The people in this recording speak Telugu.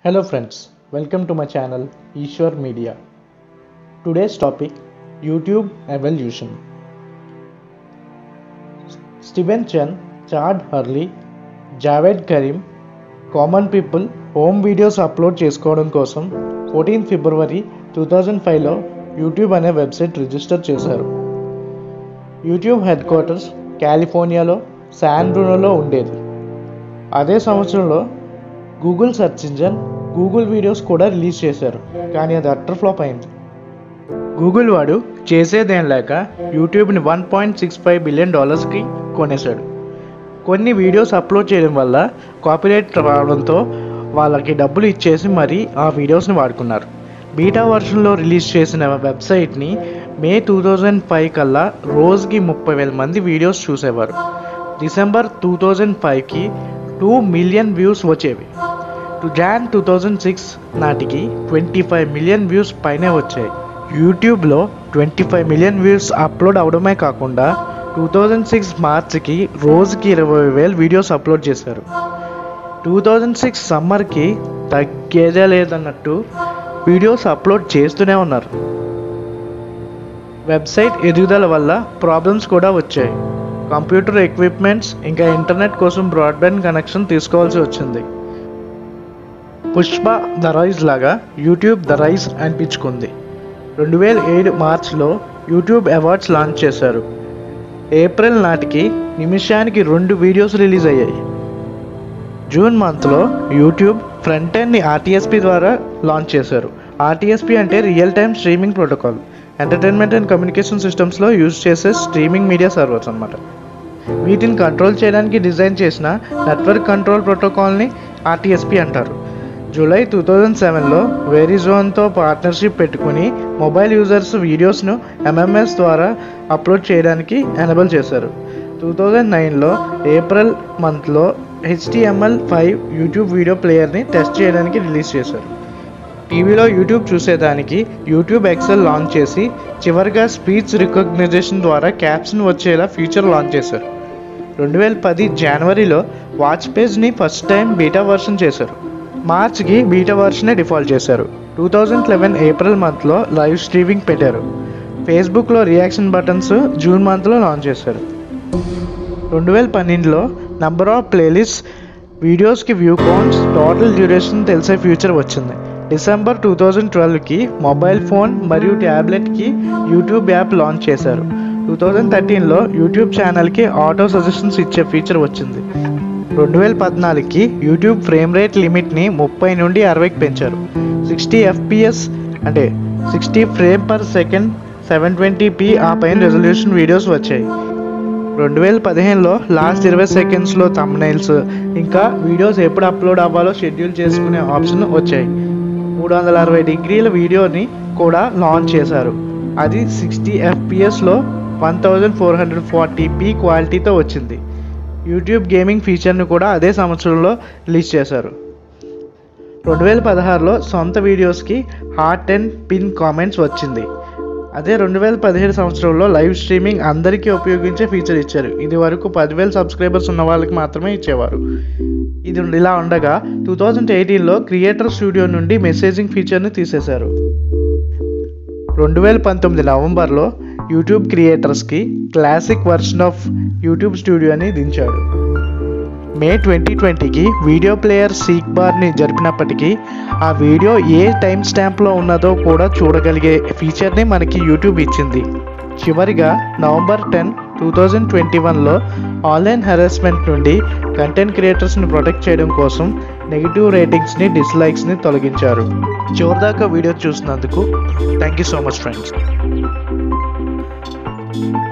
Hello friends, welcome to my channel Ishwar Media. Today's topic YouTube evolution. Steven Chen, Chad Hurley, Jawed Karim common people home videos upload చేసుకోవడం కోసం ఫోర్టీన్ ఫిబ్రవరి టూ థౌజండ్ ఫైవ్లో యూట్యూబ్ అనే వెబ్సైట్ రిజిస్టర్ చేశారు యూట్యూబ్ హెడ్ క్వార్టర్స్ కాలిఫోర్నియాలో శాన్ బ్రూనోలో ఉండేది అదే సంవత్సరంలో Google search engine Google videos కూడా రిలీజ్ చేశారు కానీ అది అట్టర్ ఫ్లాప్ అయింది గూగుల్ వాడు చేసేదేం లేక యూట్యూబ్ని one point six five billion డాలర్స్కి కొనేశాడు కొన్ని వీడియోస్ అప్లోడ్ చేయడం వల్ల కాపీరైట్ రావడంతో వాళ్ళకి డబ్బులు ఇచ్చేసి మరీ ఆ వీడియోస్ని వాడుకున్నారు బీటా వర్షన్లో రిలీజ్ చేసిన వెబ్సైట్ని మే టూ థౌజండ్ ఫైవ్ కల్లా రోజుకి ముప్పై వేల మంది వీడియోస్ చూసేవారు డిసెంబర్ టూ థౌజండ్ ఫైవ్కి టూ మిలియన్ వ్యూస్ వచ్చేవి to Jan two thousand six నాటికి ట్వంటీ ఫైవ్ మిలియన్ వ్యూస్ పైనే వచ్చాయి యూట్యూబ్లో twenty five million views upload అవడమే కాకుండా టూ థౌజండ్ సిక్స్ మార్చ్కి రోజుకి ఇరవై వేలు వీడియోస్ అప్లోడ్ చేశారు టూ థౌజండ్ సిక్స్ సమ్మర్కి తగ్గేదే లేదన్నట్టు వీడియోస్ అప్లోడ్ చేస్తూనే ఉన్నారు వెబ్సైట్ ఎదుగుదల వల్ల ప్రాబ్లమ్స్ కూడా వచ్చాయి కంప్యూటర్ ఎక్విప్మెంట్స్ ఇంకా ఇంటర్నెట్ కోసం బ్రాడ్బ్యాండ్ కనెక్షన్ తీసుకోవాల్సి వచ్చింది పుష్ప ద రైజ్ లాగా యూట్యూబ్ ద రైజ్ అనిపించుకుంది రెండు వేల ఏడు మార్చ్లో యూట్యూబ్ అవార్డ్స్ లాంచ్ చేశారు ఏప్రిల్ నాటికి నిమిషానికి రెండు వీడియోస్ రిలీజ్ అయ్యాయి జూన్ మంత్లో యూట్యూబ్ ఫ్రంట్ ఎండ్ని ఆర్టీఎస్పి ద్వారా లాంచ్ చేశారు ఆర్టీఎస్పి అంటే real time streaming protocol entertainment and communication సిస్టమ్స్లో యూజ్ చేసే స్ట్రీమింగ్ మీడియా సర్వర్స్ అనమాట వీటిని కంట్రోల్ చేయడానికి డిజైన్ చేసిన నెట్వర్క్ కంట్రోల్ ప్రోటోకాల్ని ఆర్టీఎస్పి అంటారు జూలై టూ థౌజండ్ సెవెన్లో వెరీజోన్తో పార్ట్నర్షిప్ పెట్టుకుని మొబైల్ యూజర్స్ వీడియోస్ను ఎంఎంఎస్ ద్వారా అప్లోడ్ చేయడానికి ఎనబుల్ చేశారు టూ థౌజండ్ నైన్లో ఏప్రిల్ మంత్లో హెచ్టిఎంఎల్ ఫైవ్ యూట్యూబ్ వీడియో ప్లేయర్ని టెస్ట్ చేయడానికి రిలీజ్ చేశారు టీవీలో యూట్యూబ్ చూసేదానికి యూట్యూబ్ ఎక్సెల్ లాంచ్ చేసి చివరిగా స్పీచ్ రికగ్నైజేషన్ ద్వారా క్యాప్షన్ వచ్చేలా ఫీచర్ లాంచ్ చేశారు రెండు వేల పది జనవరిలో వాచ్ పేజ్ని ఫస్ట్ టైం బీటా వర్షన్ చేశారు మార్చ్కి బీటా వర్షనే డిఫాల్ట్ చేశారు టూ థౌజండ్ లెవెన్ ఏప్రిల్ మంత్లో లైవ్ స్ట్రీమింగ్ పెట్టారు ఫేస్బుక్లో రియాక్షన్ బటన్స్ జూన్ మంత్లో లాంచ్ చేశారు రెండు వేల పన్నెండులో నంబర్ ఆఫ్ ప్లేలిస్ట్ వీడియోస్కి వ్యూ కౌంట్స్ టోటల్ డ్యూరేషన్ తెలిసే ఫ్యూచర్ వచ్చింది డిసెంబర్ టూ థౌజండ్ ట్వెల్వ్కి మొబైల్ ఫోన్ మరియు ట్యాబ్లెట్కి యూట్యూబ్ యాప్ లాంచ్ చేశారు టూ థౌజండ్ థర్టీన్లో యూట్యూబ్ ఛానల్కి ఆటో సజెషన్స్ ఇచ్చే ఫీచర్ వచ్చింది రెండు వేల పద్నాలుగుకి యూట్యూబ్ ఫ్రేమ్ రేట్ లిమిట్ని ముప్పై నుండి అరవైకి పెంచారు సిక్స్టీ ఎఫ్పిఎస్ అంటే sixty frame per second seven twenty P ఆ పైన రెజల్యూషన్ వీడియోస్ వచ్చాయి రెండు వేల పదిహేనులో లాస్ట్ ఇరవై సెకండ్స్లో తమ్నైల్స్ ఇంకా వీడియోస్ ఎప్పుడు అప్లోడ్ అవ్వాలో షెడ్యూల్ చేసుకునే ఆప్షన్ వచ్చాయి మూడు వందల అరవై డిగ్రీల వీడియోని కూడా లాంచ్ చేశారు అది సిక్స్టీ ఎఫ్పిఎస్లో one thousand four hundred forty P క్వాలిటీతో వచ్చింది యూట్యూబ్ గేమింగ్ ఫీచర్ను కూడా అదే సంవత్సరంలో రిలీజ్ చేశారు రెండు వేల పదహారులో సొంత వీడియోస్కి హార్ట్ అండ్ పిన్ కామెంట్స్ వచ్చింది అదే రెండు వేల పదిహేడు సంవత్సరంలో లైవ్ స్ట్రీమింగ్ అందరికీ ఉపయోగించే ఫీచర్ ఇచ్చారు ఇది వరకు పదివేల సబ్స్క్రైబర్స్ ఉన్న వాళ్ళకి మాత్రమే ఇచ్చేవారు ఇది ఇలా ఉండగా టూ థౌజండ్ ఎయిటీన్లో క్రియేటర్ స్టూడియో నుండి మెసేజింగ్ ఫీచర్ని తీసేశారు రెండు వేల పంతొమ్మిది నవంబర్లో యూట్యూబ్ క్రియేటర్స్కి క్లాసిక్ వర్షన్ ఆఫ్ యూట్యూబ్ స్టూడియోని దించాడు మే ట్వంటీ ట్వంటీకి వీడియో ప్లేయర్ సీక్ బార్ని జరిపినప్పటికీ ఆ వీడియో ఏ టైం స్టాంప్లో ఉన్నదో కూడా చూడగలిగే ఫీచర్ని మనకి యూట్యూబ్ ఇచ్చింది చివరిగా November ten two thousand twenty వన్లో ఆన్లైన్ హెరాస్మెంట్ నుండి కంటెంట్ క్రియేటర్స్ని ప్రొటెక్ట్ చేయడం కోసం నెగిటివ్ రేటింగ్స్ని డిస్లైక్స్ని తొలగించారు చివరిదాకా వీడియో చూసినందుకు thank you so much friends